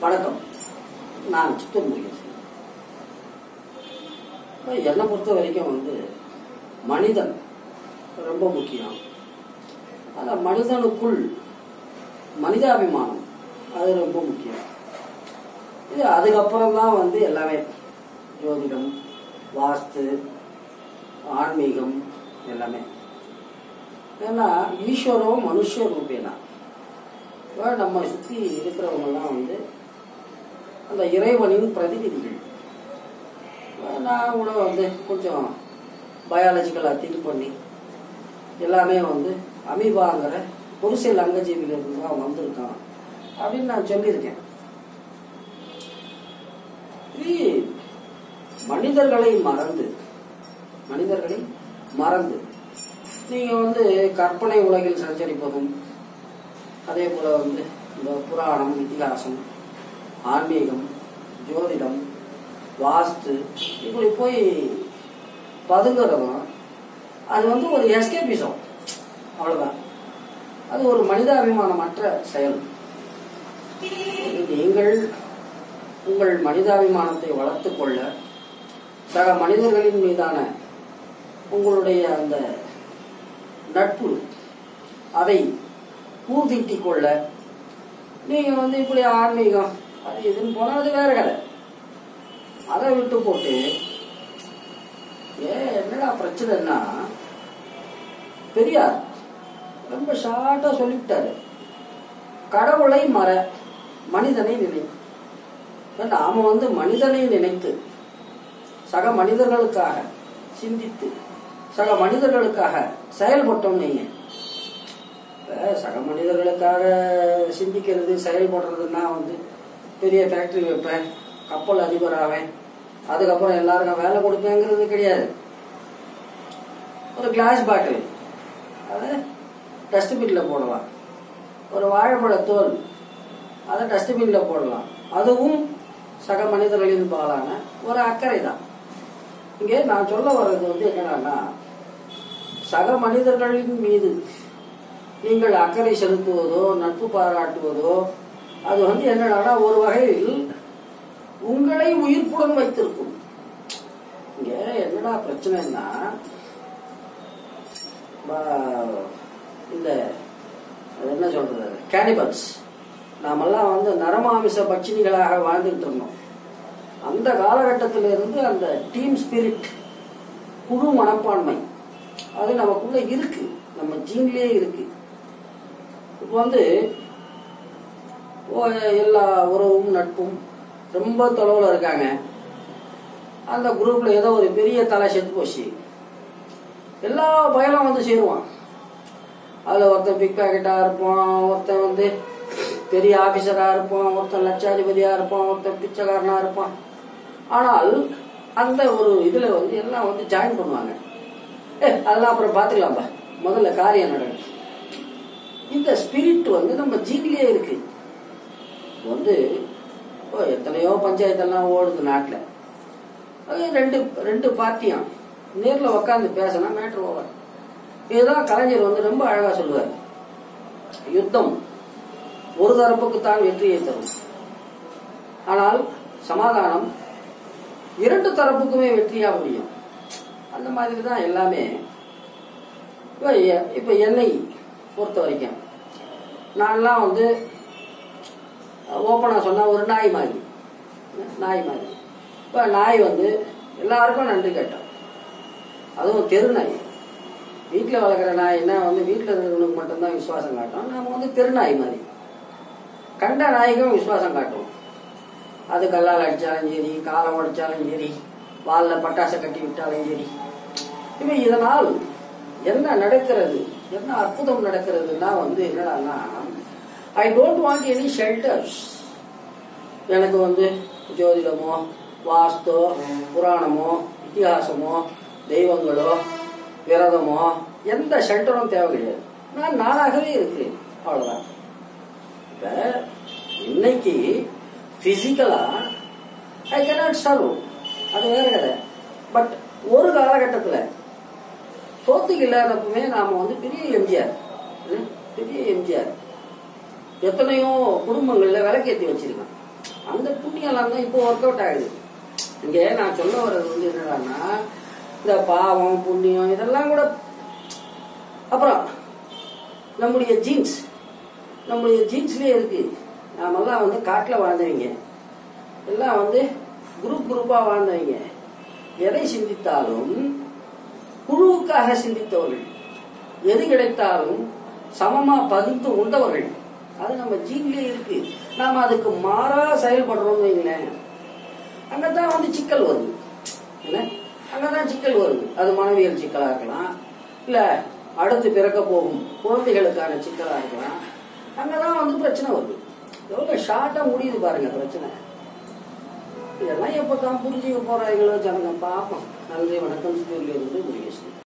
வணக்கம் நான் சித்தூர் முருகேசன் இப்ப என்னை பொறுத்த வரைக்கும் வந்து மனிதன் ரொம்ப முக்கியம் அந்த மனிதனுக்குள் மனிதாபிமானம் அது ரொம்ப முக்கியம் இது அதுக்கப்புறம் தான் வந்து எல்லாமே ஜோதிடம் வாஸ்து ஆன்மீகம் எல்லாமே ஏன்னா ஈஸ்வரம் மனுஷ ரூபேனா இப்ப நம்ம சுற்றி இருக்கிறவங்கெல்லாம் வந்து அந்த இறைவனின் பிரதிநிதிகள் இப்ப நான் கூட வந்து கொஞ்சம் பயாலஜிக்கலாக திங்க் பண்ணி எல்லாமே வந்து அமீபாங்கிற ஒரு சில அங்கஜீவிலிருந்து தான் வந்திருக்கான் அப்படின்னு நான் சொல்லியிருக்கேன் இது மனிதர்களை மறந்து மனிதர்களை மறந்து நீங்க வந்து கற்பனை உலகில் சஞ்சரிப்பதும் அதே போல வந்து இந்த புராணம் இதிகாசம் ஆன்மீகம் ஜோதிடம் வாஸ்து இப்படி போய் பதுங்குறதும் அது வந்து ஒரு எஸ்கேபிசம் அவ்வளவுதான் அது ஒரு மனிதாபிமானமற்ற செயல் நீங்கள் உங்கள் மனிதாபிமானத்தை வளர்த்துக் கொள்ள சக மனிதர்களின் மீதான உங்களுடைய அந்த நட்பு அதை பூர்த்திட்டிக் கொள்ள நீங்க வந்து இப்படி ஆன்மீகம் அது இதுன்னு போனா அது வேற கதை அதை விட்டு போட்டு ஏ என்னடா பிரச்சனைன்னா பெரியார் ரொம்ப ஷார்ட்டா சொல்லிவிட்டாரு கடவுளை மற மனிதனை நினை நாம வந்து மனிதனை நினைத்து சக மனிதர்களுக்காக சிந்தித்து சக மனிதர்களுக்காக செயல்பட்டோம் நீங்க இப்ப சக மனிதர்களுக்காக சிந்திக்கிறது செயல்படுறதுன்னா வந்து பெரிய ஃபேக்டரி வைப்பேன் கப்பல் அதிபர் ஆவேன் அதுக்கப்புறம் எல்லாருக்கும் வேலை கொடுப்பேங்கிறது கிடையாது ஒரு கிளாஸ் பாட்டில் அதை டஸ்ட்பின்ல போடலாம் ஒரு வாழைப்பழ தோல் அதை டஸ்ட்பின்ல போடலாம் அதுவும் சக மனிதர்களின் பாலான ஒரு அக்கறை தான் இங்கே நான் சொல்ல வர்றது வந்து என்னன்னா சக மனிதர்களின் மீது நீங்கள் அக்கறை செலுத்துவதோ நட்பு பாராட்டுவதோ அது வந்து என்னன்னா ஒரு வகையில் உங்களை உயிர்ப்புடன் வைத்திருக்கும் இங்க என்னடா பிரச்சனைன்னா ப- இந்த அது என்ன சொல்றது கேனிபல்ஸ் நாமெல்லாம் வந்து நரமாமிச பட்சினிகளாக வாழ்ந்துட்டு இருந்தோம் அந்த காலகட்டத்தில இருந்து அந்த டீம் ஸ்பிரிட் குழு மனப்பான்மை அது நமக்குள்ள இருக்கு நம்ம ஜீன்லயே இருக்கு இப்போ வந்து ஓ, எல்லா உறவும் நட்பும் ரொம்ப தொலைவில் இருக்காங்க அந்த குரூப்ல ஏதோ ஒரு பெரிய தலை செத்து போச்சு எல்லா பயலும் வந்து சேருவான் அதுல ஒருத்தன் பிக் பாக்கெட்டா இருப்பான் ஒருத்தன் வந்து பெரிய ஆபீசரா இருப்பான் ஒருத்தன் லட்சாதிபதியா இருப்பான் ஒருத்தன் பிச்சைக்காரனா இருப்பான் ஆனால் அந்த ஒரு இதுல வந்து எல்லாம் வந்து ஜாயின் பண்ணுவாங்க ஏ அதெல்லாம் அப்புறம் பாத்துக்கலாம்பா முதல்ல காரியம் நடக்கும் இந்த ஸ்பிரிட் வந்து நம்ம ஜீன்லயே இருக்கு வந்து இப்போ எத்தனையோ பஞ்சாயத்தெல்லாம் ஓடுது நாட்டில் அது ரெண்டு ரெண்டு பார்ட்டியும் நேரில் உட்காந்து பேசினா மேட்ரு ஓவர் இதுதான் கலைஞர் வந்து ரொம்ப அழகா சொல்லுவார் யுத்தம் ஒரு தரப்புக்கு தான் வெற்றியை தரும் ஆனால் சமாதானம் இரண்டு தரப்புக்குமே வெற்றியா முடியும் அந்த மாதிரி தான் எல்லாமே இப்போ எ- இப்போ என்னை பொறுத்த வரைக்கும் நான்லாம் வந்து ஓப்பனாக சொன்னா ஒரு நாய் மாதிரி நாய் மாதிரி இப்போ நாய் வந்து எல்லாருக்கும் நன்றி கேட்டோம் அதுவும் தெரு நாய் வீட்டில் வளர்க்குற நாய்னா வந்து வீட்டில் இருக்கிறவனுக்கு மட்டும்தான் விசுவாசம் காட்டும் நாம வந்து தெரு நாய் மாதிரி கண்ட நாய்க்கும் விசுவாசம் காட்டும் அது கல்லால் அடித்தாலும் சரி காலை உடைச்சாலும் சரி வாலில் பட்டாசை கட்டி விட்டாலும் சரி இப்போ இதனால் என்ன நடக்கிறது என்ன அற்புதம் நடக்கிறதுனா வந்து என்னடான்னா I don't want any shelters எனக்கு வந்து ஜோதிடமோ வாஸ்தோ புராணமோ இதிகாசமோ தெய்வங்களோ விரதமோ எந்த ஷெல்டரும் தேவை கிடையாது நான் நானாகவே இருக்கிறேன் அவ்வளவுதான் இப்ப இன்னைக்கு பிசிக்கலா ஐ cannot சர்வ் அது வேற கதை பட் ஒரு காலகட்டத்துல சோத்துக்கு இல்லாதப்பவே நாம வந்து பெரிய எம்ஜிஆர் ம், பெரிய எம்ஜிஆர் எத்தனையோ குடும்பங்கள்ல விளக்கேத்தி வச்சிருக்கான் அந்த புண்ணியெல்லாம் தான் இப்போ ஒர்க் அவுட் ஆகுது இங்கே நான் சொல்ல வர்றது வந்து என்னடான்னா இந்த பாவம் புண்ணியம் இதெல்லாம் கூட அப்புறம் நம்முடைய ஜீன்ஸ் நம்முடைய ஜீன்ஸ்லயே இருக்கு நாமெல்லாம் வந்து காட்டில் வாழ்ந்தவங்க எல்லாம் வந்து குரூப் குரூப்பா வாழ்ந்தவங்க எதை சிந்தித்தாலும் குழுவுக்காக சிந்தித்தவர்கள் எது கிடைத்தாலும் சமமா பகிர்ந்து உண்டவர்கள் அது நம்ம ஜீன்லயே இருக்கு நாம அதுக்கு மாறா செயல்படுறோம்னு வைங்களேன் அங்கதான் வந்து சிக்கல் வருது என்ன அங்கதான் சிக்கல் வருது அது மனவியல் சிக்கலா இருக்கலாம் இல்ல அடுத்து பிறக்க போகும் குழந்தைகளுக்கான சிக்கலா இருக்கலாம் அங்கதான் வந்து பிரச்சனை வருது எவ்வளவு ஷார்ட்டா முடியுது பாருங்க பிரச்சனை இதெல்லாம் எப்பதான் புரிஞ்சுக்க போறாங்களோ ஜனங்க பாப்போம் நன்றி வணக்கம் ஸ்கூல்ல இருந்து முருகேஷன்